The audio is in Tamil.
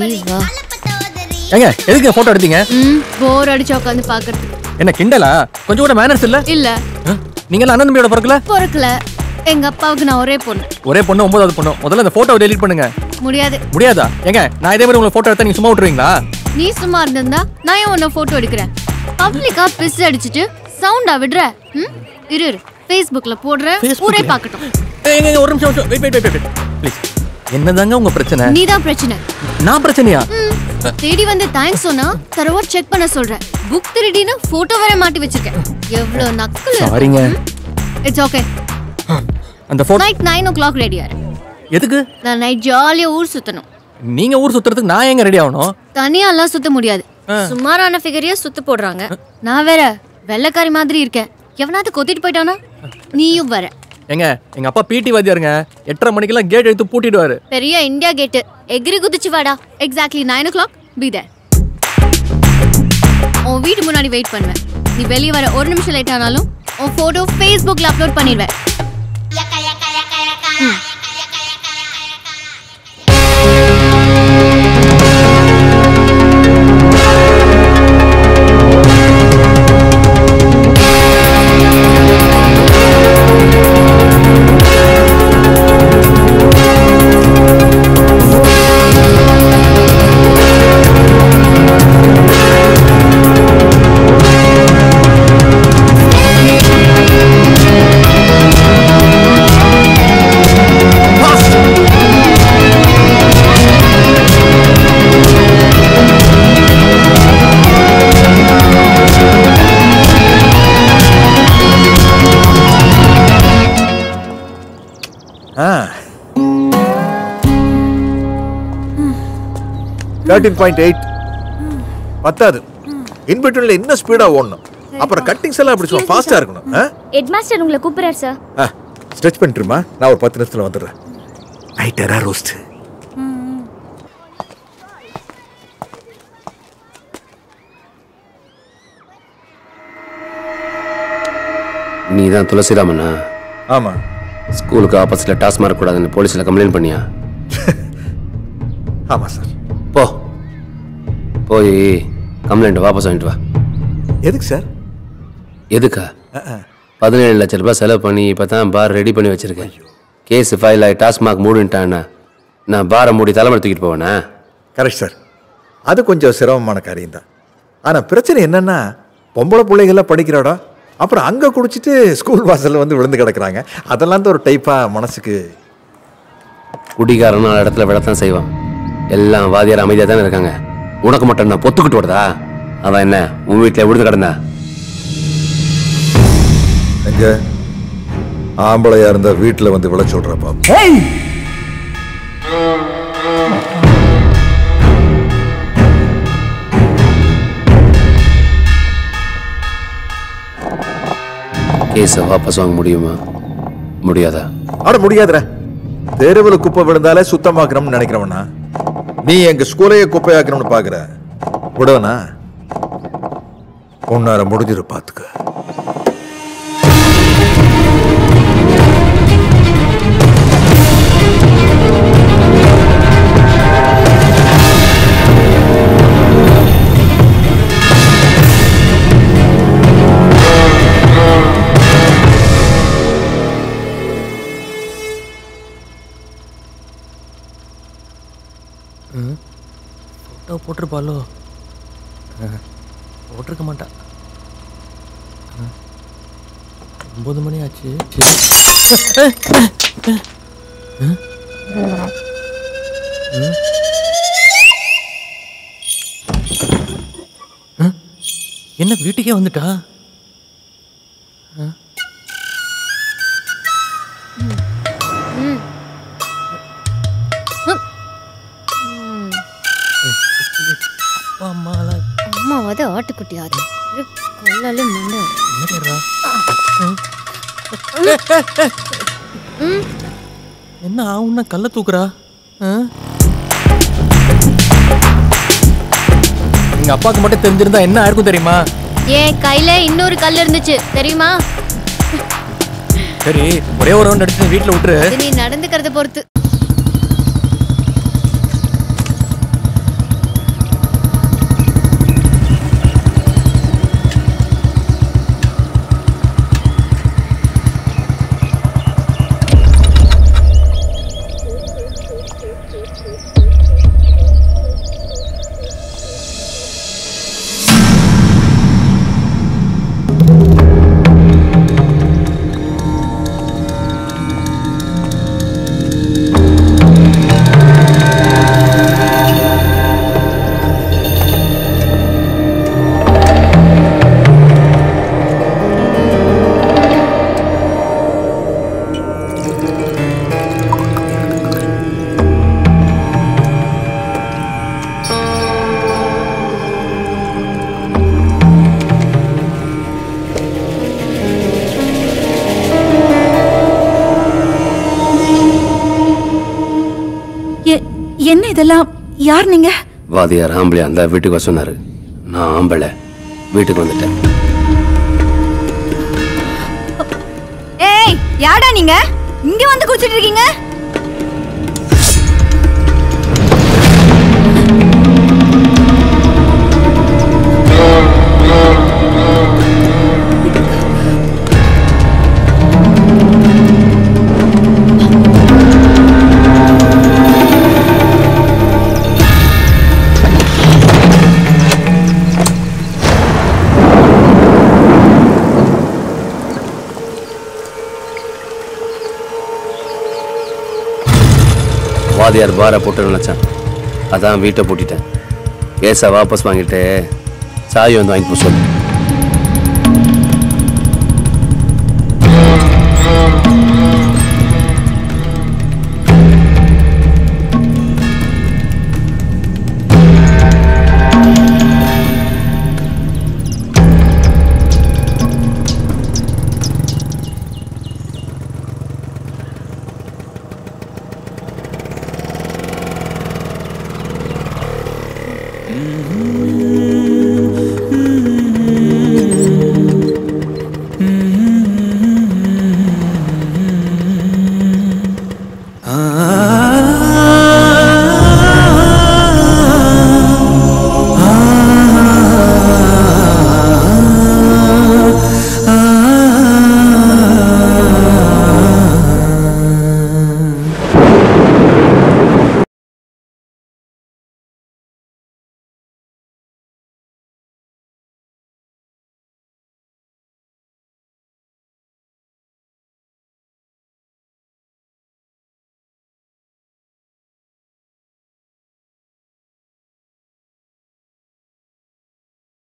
நீ வா ஏங்க எதுக்கு போட்டோ எடுத்தீங்க ம் போர் அடிச்சு உட்காந்து பாக்குறது என்ன கிண்டலா கொஞ்சம் கூட மேனர்ஸ் இல்ல இல்ல ஆ? நீங்க எல்லாம் அண்ணன் தம்பியோட பிறக்கல பொறுக்கல எங்க அப்பாவுக்கு நான் ஒரே பொண்ணு ஒரே பொண்ணு ஒன்பதாவது பொண்ணு முதல்ல இந்த போட்டோ டெலீட் பண்ணுங்க முடியாது முடியாதா ஏங்க நான் இதே மாதிரி உங்களுக்கு போட்டோ எடுத்தா நீங்க சும்மா விட்டுருவீங்களா நீ சும்மா இருந்திருந்தா நான் ஏன் உன்னை போட்டோ எடுக்கிறேன் பப்ளிக்கா பிஸ் அடிச்சிட்டு சவுண்டா விடுற ம் இரு இரு ஃபேஸ்புக்ல போடுற ஊரே பார்க்கட்டும் ஏங்க ஏங்க, ஒரு நிமிஷம் வெயிட் வெயிட் வெயிட் ப்ளீஸ் என்னதாங்க உங்க பிரச்சனை நீதான் பிரச்சனை நான் பிரச்சனையா ம், தேடி வந்து தேங்க்ஸ் சொன்னா தரவா செக் பண்ண சொல்றேன் புக் திருடின்னு போட்டோ வேற மாட்டி வச்சிருக்கேன் எவ்வளவு நக்கல் சாரிங்க இட்ஸ் ஓகே அந்த photo night nine o'clock ரெடியா எதுக்கு நான் நைட் ஜாலியா ஊர் சுத்தணும் நீங்க ஊர் சுத்துறதுக்கு நான் எங்க ரெடி ஆகணும் தனியா எல்லாம் சுத்த முடியாது சுமாரான ஃபிகரையே சுத்த போடுறாங்க நான் வேற வெள்ளைக்காரி மாதிரி இருக்கேன் எவனாவது கொத்திட்டு போயிட்டானா நீயும் வர ஏங்க எங்க அப்பா பிடி வாத்தியாருங்க எட்டரை மணிக்கெல்லாம் கேட் எடுத்து பூட்டிடுவாரு பெரிய இந்தியா கேட்டு எகிரி குதிச்சு வாடா exactly nine o'clock be there உன் வீட்டு முன்னாடி வெயிட் பண்ணுவேன் நீ வெளியே வர ஒரு நிமிஷம் லேட் ஆனாலும் உன் போட்டோ ஃபேஸ்புக்ல அப்லோட் பண்ணிடுவேன் ம். தேர்ட்டீன் பாயிண்ட் எயிட் பத்தாது இன்பிட்வீன்ல இன்னும் ஸ்பீடா ஓடணும் அப்புறம் கட்டிங்ஸ் எல்லாம் இப்படி சும்மா ஃபாஸ்டா இருக்கணும் ஹெட்மாஸ்டர் உங்களை கூப்பிடுறாரு சார் ஸ்ட்ரெச் பண்ணிட்டுருமா நான் ஒரு பத்து நிமிஷத்துல வந்துடுறேன் நைட்டரா ரோஸ்ட் நீ தான் துளசிராமனா ஆமா ஸ்கூலுக்கு ஆப்போசிட்ல டாஸ்மார்க் கூடாதுன்னு போலீஸ்ல கம்ப்ளைண்ட் பண்ணியா ஆமா சார் போ போய் கம்ப்ளைண்ட் வாபஸ் வாங்கிட்டு வா எதுக்கு சார் எதுக்கா பதினேழு லட்ச ரூபாய் செலவு பண்ணி இப்போ தான் பார் ரெடி பண்ணி வச்சிருக்கேன் கேஸ் ஃபைல் ஆகி டாஸ்மாக் மூடின்ட்டான்னா நான் பாரை மூடி தலைமுறை தூக்கிட்டு போவேனா கரெக்ட் சார் அது கொஞ்சம் சிரமமான காரியம் தான் ஆனா பிரச்சனை என்னன்னா பொம்பளை பிள்ளைகள்லாம் படிக்கிற இடம் அப்புறம் அங்க குடிச்சிட்டு ஸ்கூல் வாசல்ல வந்து விழுந்து கிடக்குறாங்க அதெல்லாம் தான் ஒரு டைப்பா மனசுக்கு குடிகாரன் நாலு இடத்துல விழத்தான் செய்வான் எல்லாம் வாதியார் அமைதியாக தானே இருக்காங்க உனக்கு மட்டும் நான் பொத்துக்கிட்டு வருதா அவன் என்ன உன் வீட்டில் விழுந்து கிடந்தா எங்க ஆம்பளையா இருந்தா வீட்டுல வந்து விழ சொல்றப்பா கேஸை வாபஸ் வாங்க முடியுமா முடியாதா ஆட முடியாதுற தெருவில் குப்பை விழுந்தாலே சுத்தமாக்கணும்னு நினைக்கிறவனா நீ எங்க ஸ்கூலையே குப்பையாக்கணும்னு பாக்குற விடுவனா உன்னார முடிஞ்சிரு பாத்துக்க ஃபோட்டோ போட்டிருப்பாளோ அஹ், போட்டிருக்க மாட்டா அஹ், ஒன்பது மணி ஆச்சு சரி. அஹ், அஹ், அஹ். அஹ், என்ன வீட்டுக்கே வந்துட்டா அஹ். அப்பா அம்மாலாம் அம்மாவாது ஆட்டுக்குட்டியாவது இது கொல்லாலே மண்டை என்ன பேர்றா ம் என்ன ஆகும்னா கல்ல தூக்குறா ஆ? எங்க அப்பாவுக்கு மட்டும் தெரிஞ்சிருந்தா என்ன ஆயிருக்கும் தெரியுமா என் கையில இன்னொரு கல் இருந்துச்சு தெரியுமா சரி ஒரே ஒரு ரவுண்ட் அடிச்சு வீட்டுல விட்டுரு இது நீ நடந்துக்கிறத பொறுத்து என்ன இதெல்லாம் யார் நீங்க வாதியார் ஆம்பளையா இருந்தா வீட்டுக்கு வர சொன்னாரு நான் ஆம்பளை வீட்டுக்கு வந்துட்டேன் ஏய் யாடா நீங்க இங்க வந்து குடிச்சிட்டு இருக்கீங்க வாதியார் பாரை போட்டு நினைச்சான் அதான் வீட்டை பூட்டிட்டேன் கேஸை வாபஸ் வாங்கிட்டு சாவி வந்து வாங்கி போக சொல்லு